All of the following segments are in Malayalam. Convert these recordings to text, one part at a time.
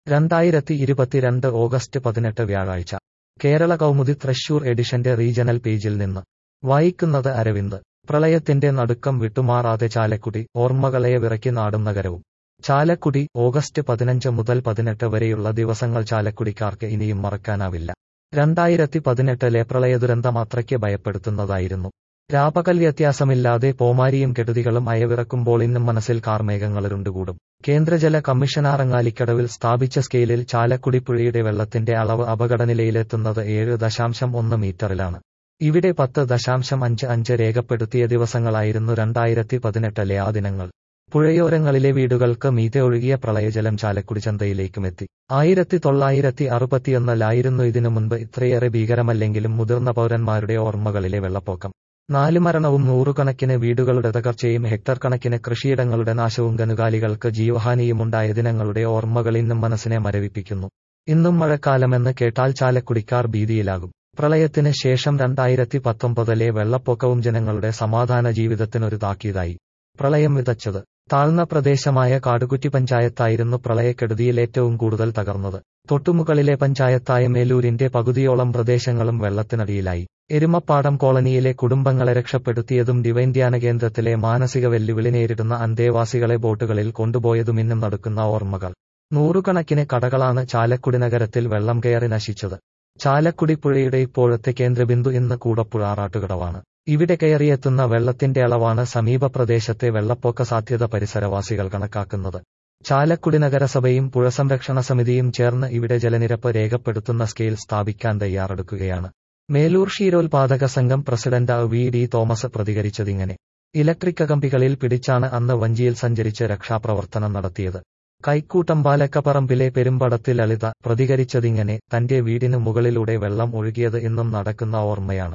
രണ്ടായിരത്തി ഇരുപത്തിരണ്ട് ഓഗസ്റ്റ് പതിനെട്ട് വ്യാഴാഴ്ച കേരള കൗമുദി തൃശൂർ എഡിഷന്റെ റീജണൽ പേജിൽ നിന്ന് വായിക്കുന്നത് അരവിന്ദ് പ്രളയത്തിന്റെ നടുക്കം വിട്ടുമാറാതെ ചാലക്കുടി ഓർമ്മകളെ വിറക്കി നാടും നഗരവും ചാലക്കുടി ഓഗസ്റ്റ് പതിനഞ്ച് മുതൽ പതിനെട്ട് വരെയുള്ള ദിവസങ്ങൾ ചാലക്കുടിക്കാർക്ക് ഇനിയും മറക്കാനാവില്ല രണ്ടായിരത്തി പതിനെട്ടിലെ പ്രളയദുരന്തം അത്രയ്ക്ക് ഭയപ്പെടുത്തുന്നതായിരുന്നു രാപകൽ വ്യത്യാസമില്ലാതെ പോമാരിയും കെടുതികളും അയവിറക്കുമ്പോൾ ഇന്നും മനസ്സിൽ കാർമേഘങ്ങളുരുണ്ടുകൂടും കേന്ദ്രജല കമ്മീഷനാറങ്ങാലിക്കടവിൽ സ്ഥാപിച്ച സ്കെയിലിൽ ചാലക്കുടി പുഴയുടെ വെള്ളത്തിന്റെ അളവ് അപകടനിലയിലെത്തുന്നത് ഏഴ് ദശാംശം ഒന്ന് മീറ്ററിലാണ് ഇവിടെ പത്ത് ദശാംശം അഞ്ച് അഞ്ച് രേഖപ്പെടുത്തിയ ദിവസങ്ങളായിരുന്നു രണ്ടായിരത്തി പതിനെട്ടിലെ ആ ദിനങ്ങൾ പുഴയോരങ്ങളിലെ വീടുകൾക്ക് മീതെ ഒഴുകിയ പ്രളയജലം ചാലക്കുടി ചന്തയിലേക്കുമെത്തി ആയിരത്തി തൊള്ളായിരത്തി അറുപത്തിയൊന്നിലായിരുന്നു ഇതിനു മുൻപ് ഇത്രയേറെ ഭീകരമല്ലെങ്കിലും മുതിർന്ന പൗരന്മാരുടെ ഓർമ്മകളിലെ വെള്ളപ്പൊക്കം നാല് മരണവും നൂറുകണക്കിന് വീടുകളുടെ തകർച്ചയും ഹെക്ടർ കണക്കിന് കൃഷിയിടങ്ങളുടെ നാശവും കന്നുകാലികൾക്ക് ജീവഹാനിയുമുണ്ടായ ദിനങ്ങളുടെ ഓർമ്മകൾ ഇന്നും മനസ്സിനെ മരവിപ്പിക്കുന്നു ഇന്നും മഴക്കാലമെന്ന് കേട്ടാൽ ചാലക്കുടിക്കാർ ഭീതിയിലാകും പ്രളയത്തിന് ശേഷം രണ്ടായിരത്തി പത്തൊമ്പതിലെ വെള്ളപ്പൊക്കവും ജനങ്ങളുടെ സമാധാന ജീവിതത്തിനൊരു താക്കീതായി പ്രളയം വിതച്ചത് താഴ്ന്ന പ്രദേശമായ കാടുകുറ്റി പഞ്ചായത്തായിരുന്നു പ്രളയക്കെടുതിയിൽ ഏറ്റവും കൂടുതൽ തകർന്നത് തൊട്ടുമുകളിലെ പഞ്ചായത്തായ മേലൂരിന്റെ പകുതിയോളം പ്രദേശങ്ങളും വെള്ളത്തിനടിയിലായി എരുമപ്പാടം കോളനിയിലെ കുടുംബങ്ങളെ രക്ഷപ്പെടുത്തിയതും ഡിവൈൻ ധ്യാന കേന്ദ്രത്തിലെ മാനസിക വെല്ലുവിളി നേരിടുന്ന അന്തേവാസികളെ ബോട്ടുകളിൽ കൊണ്ടുപോയതും ഇന്നും നടക്കുന്ന ഓർമ്മകൾ നൂറുകണക്കിന് കടകളാണ് ചാലക്കുടി നഗരത്തിൽ വെള്ളം കയറി നശിച്ചത് ചാലക്കുടി പുഴയുടെ ഇപ്പോഴത്തെ കേന്ദ്രബിന്ദു ഇന്ന് കൂടപ്പുഴ ആറാട്ടുകടവാണ് ഇവിടെ കയറിയെത്തുന്ന വെള്ളത്തിന്റെ അളവാണ് സമീപ പ്രദേശത്തെ വെള്ളപ്പൊക്ക സാധ്യത പരിസരവാസികൾ കണക്കാക്കുന്നത് ചാലക്കുടി നഗരസഭയും പുഴ സംരക്ഷണ സമിതിയും ചേർന്ന് ഇവിടെ ജലനിരപ്പ് രേഖപ്പെടുത്തുന്ന സ്കെയിൽ സ്ഥാപിക്കാൻ തയ്യാറെടുക്കുകയാണ് മേലൂർ ക്ഷീരോത്പാദക സംഘം പ്രസിഡന്റ് വി ഡി തോമസ് പ്രതികരിച്ചതിങ്ങനെ ഇലക്ട്രിക് കമ്പികളിൽ പിടിച്ചാണ് അന്ന് വഞ്ചിയിൽ സഞ്ചരിച്ച് രക്ഷാപ്രവർത്തനം നടത്തിയത് കൈക്കൂട്ടം പാലക്കപ്പറമ്പിലെ പെരുമ്പടത്തിൽ ലളിത പ്രതികരിച്ചതിങ്ങനെ തന്റെ വീടിനു മുകളിലൂടെ വെള്ളം ഒഴുകിയത് ഇന്നും നടക്കുന്ന ഓർമ്മയാണ്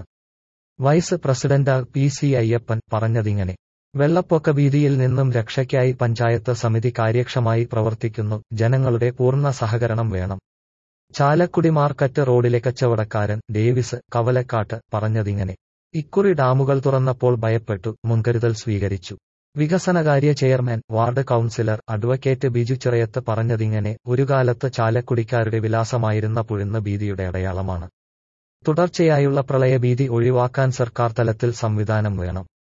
vice president P C Ayyappan പറഞ്ഞതിങ്ങനെ വെള്ളപ്പൊക്ക ഭീതിയിൽ നിന്നും രക്ഷയ്ക്കായി പഞ്ചായത്ത് സമിതി കാര്യക്ഷമായി പ്രവർത്തിക്കുന്നു ജനങ്ങളുടെ പൂർണ്ണ സഹകരണം വേണം ചാലക്കുടി മാർക്കറ്റ് റോഡിലെ കച്ചവടക്കാരൻ ഡേവിസ് കവലക്കാട്ട് പറഞ്ഞതിങ്ങനെ ഇക്കുറി ഡാമുകൾ തുറന്നപ്പോൾ ഭയപ്പെട്ടു മുൻകരുതൽ സ്വീകരിച്ചു വികസനകാര്യ chairman ward councillor advocate Biju Chirayath പറഞ്ഞതിങ്ങനെ ഒരു കാലത്ത് ചാലക്കുടിക്കാരുടെ വിലാസമായിരുന്ന പുഴുന്ന ഭീതിയുടെ അടയാളമാണ് തുടർച്ചയായുള്ള പ്രളയഭീതി ഒഴിവാക്കാൻ സർക്കാർ തലത്തിൽ സംവിധാനം വേണം